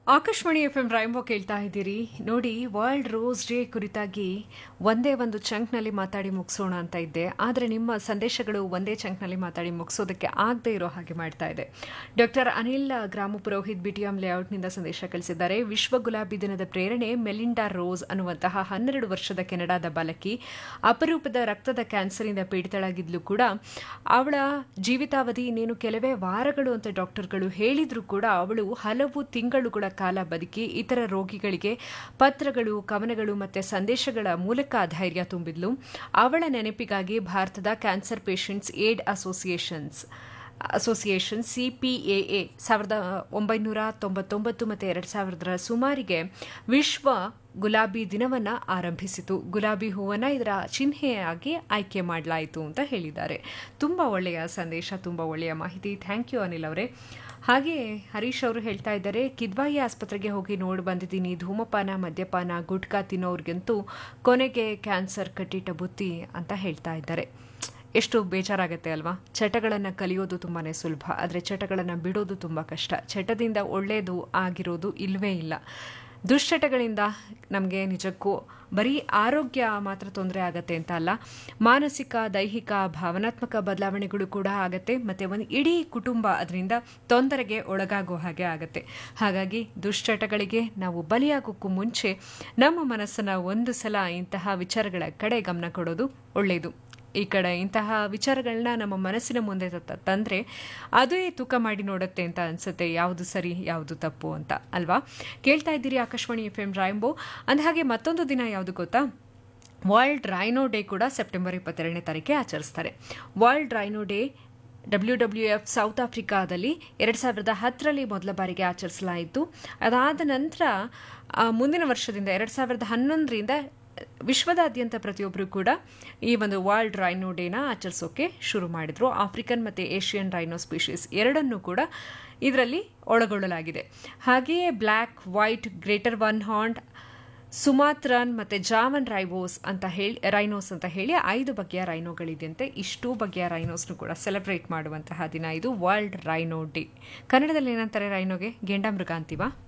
Akashvani F M rainbow ಕೇಳ್ತಾ ಇದ್ದೀರಿ ನೋಡಿ ವರ್ಲ್ಡ್ ರೋಸ್ ಡೇ ಕುರಿತಾಗಿ ಒಂದೇ ಒಂದು ಚಂಕ್ನಲ್ಲಿ ಮಾತಾಡಿ ಮುಗಿಸೋಣ ಅಂತ ಇದ್ದೆ ಆದರೆ ನಿಮ್ಮ ಸಂದೇಶಗಳು ಒಂದೇ ಚಂಕ್ನಲ್ಲಿ ಮಾತಾಡಿ ಮುಗಿಸೋದಕ್ಕೆ ಆಗದೆ ಇರೋ ಹಾಗೆ ಮಾಡ್ತಾ ಇದೆ ಡಾಕ್ಟರ್ ಅನಿಲ್ ಗ್ರಾಮ ಪುರೋಹಿತ್ ಬಿಟಿಎಂ ಲೇಔಟ್ನಿಂದ ಸಂದೇಶ ಕಳಿಸಿದ್ದಾರೆ ವಿಶ್ವ ಗುಲಾಬಿ ದಿನದ ಪ್ರೇರಣೆ ಮೆಲಿಂಡಾ ರೋಸ್ ಅನ್ನುವಂತಹ ಹನ್ನೆರಡು ವರ್ಷದ ಕೆನಡಾದ ಬಾಲಕಿ ಅಪರೂಪದ ರಕ್ತದ ಕ್ಯಾನ್ಸರ್ನಿಂದ ಪೀಡಿತಳಾಗಿದ್ಲು ಕೂಡ ಅವಳ ಜೀವಿತಾವಧಿ ಇನ್ನೇನು ಕೆಲವೇ ವಾರಗಳು ಅಂತ ಡಾಕ್ಟರ್ಗಳು ಹೇಳಿದ್ರು ಕೂಡ ಅವಳು ಹಲವು ತಿಂಗಳುಗಳ ಕಾಲ ಬದುಕಿ ಇತರ ರೋಗಿಗಳಿಗೆ ಪತ್ರಗಳು ಕವನಗಳು ಮತ್ತೆ ಸಂದೇಶಗಳ ಮೂಲಕ ಧೈರ್ಯ ತುಂಬಿದ್ಲು ಅವಳ ನೆನಪಿಗಾಗಿ ಭಾರತದ cancer patients aid associations association CPAA ಸಾವಿರದ ಒಂಬೈನೂರ ತೊಂಬತ್ತೊಂಬತ್ತು ಮತ್ತು ಎರಡು ಸಾವಿರದ ಸುಮಾರಿಗೆ ವಿಶ್ವ ಗುಲಾಬಿ ದಿನವನ್ನು ಆರಂಭಿಸಿತು ಗುಲಾಬಿ ಹೂವನ್ನು ಇದರ ಚಿಹ್ನೆಯಾಗಿ ಆಯ್ಕೆ ಮಾಡಲಾಯಿತು ಅಂತ ಹೇಳಿದ್ದಾರೆ ತುಂಬ ಒಳ್ಳೆಯ ಸಂದೇಶ ತುಂಬ ಒಳ್ಳೆಯ ಮಾಹಿತಿ ಥ್ಯಾಂಕ್ ಯು ಅನಿಲ್ ಅವರೇ ಹಾಗೆ ಹರೀಶ್ ಅವರು ಹೇಳ್ತಾ ಇದ್ದಾರೆ ಕಿದ್ವಾಯಿ ಆಸ್ಪತ್ರೆಗೆ ಹೋಗಿ ನೋಡಿ ಬಂದಿದ್ದೀನಿ ಧೂಮಪಾನ ಮದ್ಯಪಾನ ಗುಟ್ಕಾ ತಿನ್ನೋರ್ಗಂತೂ ಕೊನೆಗೆ ಕ್ಯಾನ್ಸರ್ ಕಟ್ಟಿಟ್ಟ ಬುತ್ತಿ ಅಂತ ಹೇಳ್ತಾ ಇದ್ದಾರೆ ಎಷ್ಟು ಬೇಜಾರಾಗುತ್ತೆ ಅಲ್ವಾ ಚಟಗಳನ್ನು ಕಲಿಯೋದು ತುಂಬಾ ಸುಲಭ ಆದರೆ ಚಟಗಳನ್ನು ಬಿಡೋದು ತುಂಬ ಕಷ್ಟ ಚಟದಿಂದ ಒಳ್ಳೆಯದು ಆಗಿರೋದು ಇಲ್ಲವೇ ಇಲ್ಲ ದುಶ್ಚಟಗಳಿಂದ ನಮಗೆ ನಿಜಕ್ಕೂ ಬರೀ ಆರೋಗ್ಯ ಮಾತ್ರ ತೊಂದರೆ ಆಗತ್ತೆ ಅಂತ ಅಲ್ಲ ಮಾನಸಿಕ ದೈಹಿಕ ಭಾವನಾತ್ಮಕ ಬದಲಾವಣೆಗಳು ಕೂಡ ಆಗತ್ತೆ ಮತ್ತು ಒಂದು ಇಡೀ ಕುಟುಂಬ ಅದರಿಂದ ತೊಂದರೆಗೆ ಒಳಗಾಗೋ ಹಾಗೆ ಆಗತ್ತೆ ಹಾಗಾಗಿ ದುಶ್ಚಟಗಳಿಗೆ ನಾವು ಬಲಿಯಾಗೋಕ್ಕೂ ಮುಂಚೆ ನಮ್ಮ ಮನಸ್ಸನ್ನು ಒಂದು ಸಲ ಇಂತಹ ವಿಚಾರಗಳ ಕಡೆ ಗಮನ ಕೊಡೋದು ಒಳ್ಳೆಯದು ಈ ಕಡೆ ಇಂತಹ ವಿಚಾರಗಳನ್ನ ನಮ್ಮ ಮನಸ್ಸಿನ ಮುಂದೆ ತಂದರೆ ಅದೇ ತೂಕ ಮಾಡಿ ನೋಡುತ್ತೆ ಅಂತ ಅನ್ಸುತ್ತೆ ಯಾವುದು ಸರಿ ಯಾವುದು ತಪ್ಪು ಅಂತ ಅಲ್ವಾ ಕೇಳ್ತಾ ಇದ್ದೀರಿ ಆಕಾಶವಾಣಿ ಎಫ್ ಎಂ ರಾಯಂಬೋ ಅಂದಹಾಗೆ ಮತ್ತೊಂದು ದಿನ ಯಾವುದು ಗೊತ್ತಾ ವರ್ಲ್ಡ್ ರೈನೋ ಡೇ ಕೂಡ ಸೆಪ್ಟೆಂಬರ್ ಇಪ್ಪತ್ತೆರಡನೇ ತಾರೀಕೆ ಆಚರಿಸ್ತಾರೆ world rhino day W W F south ಆಫ್ರಿಕಾದಲ್ಲಿ ಎರಡು ಸಾವಿರದ ಹತ್ತರಲ್ಲಿ ಮೊದಲ ಬಾರಿಗೆ ಆಚರಿಸಲಾಯಿತು ಅದಾದ ನಂತರ ಮುಂದಿನ ವರ್ಷದಿಂದ ಎರಡು ಸಾವಿರದ ಹನ್ನೊಂದರಿಂದ ವಿಶ್ವದಾದ್ಯಂತ ಪ್ರತಿಯೊಬ್ಬರು ಕೂಡ ಈ ಒಂದು ವರ್ಲ್ಡ್ ರೈನೋ ಡೇನ ಆಚರಿಸೋಕೆ ಶುರು ಮಾಡಿದ್ರು ಆಫ್ರಿಕನ್ ಮತ್ತು ಏಷ್ಯನ್ ರೈನೋ ಸ್ಪೀಷೀಸ್ ಎರಡನ್ನೂ ಕೂಡ ಇದರಲ್ಲಿ ಒಳಗೊಳ್ಳಲಾಗಿದೆ ಹಾಗೆಯೇ black white greater one horned Sumatran ಮತ್ತು ಜಾವನ್ ರೈವೋಸ್ ಅಂತ ಹೇಳಿ ರೈನೋಸ್ ಅಂತ ಹೇಳಿ ಐದು ಬಗೆಯ ರೈನೋಗಳಿದೆಯಂತೆ ಇಷ್ಟು ಬಗೆಯ ರೈನೋಸ್ನು ಕೂಡ ಸೆಲೆಬ್ರೇಟ್ ಮಾಡುವಂತಹ ದಿನ ಇದು ವರ್ಲ್ಡ್ ರೈನೋ ಡೇ ಕನ್ನಡದಲ್ಲಿ ಏನಂತಾರೆ ರೈನೋಗೆ ಗೆಂಡಮೃಗ ಅಂತೀವಾ